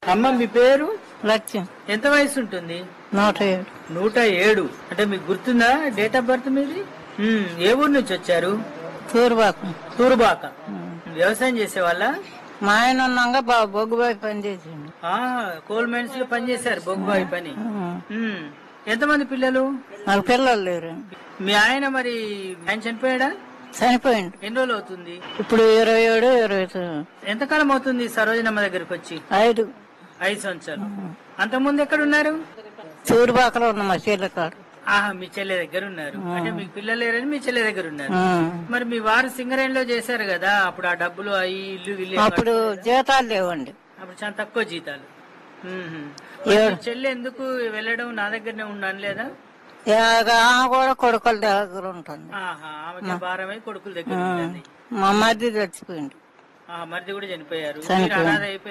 అమ్మ మీ పేరు లక్ష్యం ఎంత వయసు ఉంటుంది నూట ఏడు నూట ఏడు అంటే మీకు గుర్తుందా డేట్ ఆఫ్ బర్త్ మీది ఉమ్, ఏ ఊరు నుంచి వచ్చారు తూరుబాకు తూరుబాక వ్యవసాయం చేసేవాళ్ళ మా ఆయన ఉన్నాగా బాగా బొగ్గుబాయి పని చేసిండు ఆ, కోల్ మైన్స్ లో పనిచేశారు బొగ్గుబాయి పని ఉమ్, ఎంతమంది పిల్లలు వాళ్ళ పిల్లలు లేరు మీ ఆయన మరి ఆయన చనిపోయాడా చనిపోయిండు ఎన్ని రోజులు అవుతుంది ఇప్పుడు ఇరవై ఏడు ఇరవై తొమ్మిది. ఎంతకాలం అవుతుంది సరోజనమ్మ దగ్గరికి వచ్చి ఐదు ఐదు సంవత్సరాలు అంతకుముందు ఎక్కడ ఉన్నారు తూరుబాకలో ఉన్న మా చెల్లె కాడు ఆహా మీ చెల్లె దగ్గర ఉన్నారు అంటే మీకు పిల్లలు లేరని మీ చెల్లె దగ్గర ఉన్నారు ఉమ్. మరి మీ వారు సింగరేణిలో చేశారు కదా అప్పుడు ఆ డబ్బులు అవి ఇల్లు ఇల్లు అప్పుడు జీతాలు లేవండి అప్పుడు చాలా తక్కువ జీతాలు మ్మ్హ్మ్. ఏడు. మీ చెల్లి ఎందుకు వెళ్ళడం నా దగ్గరనే ఉన్నాను లేదా ఇక ఆమె కూడా కొడుకుల దగ్గర ఉంటుంది ఆహా ఆమెకి భారమై కొడుకుల దగ్గర ఉంటుంది మా మధ్య చచ్చిపోయిండు ఆ మరిది కూడా చనిపోయారు చనిపోయారు. మీరు అనాథ అయిపోయారు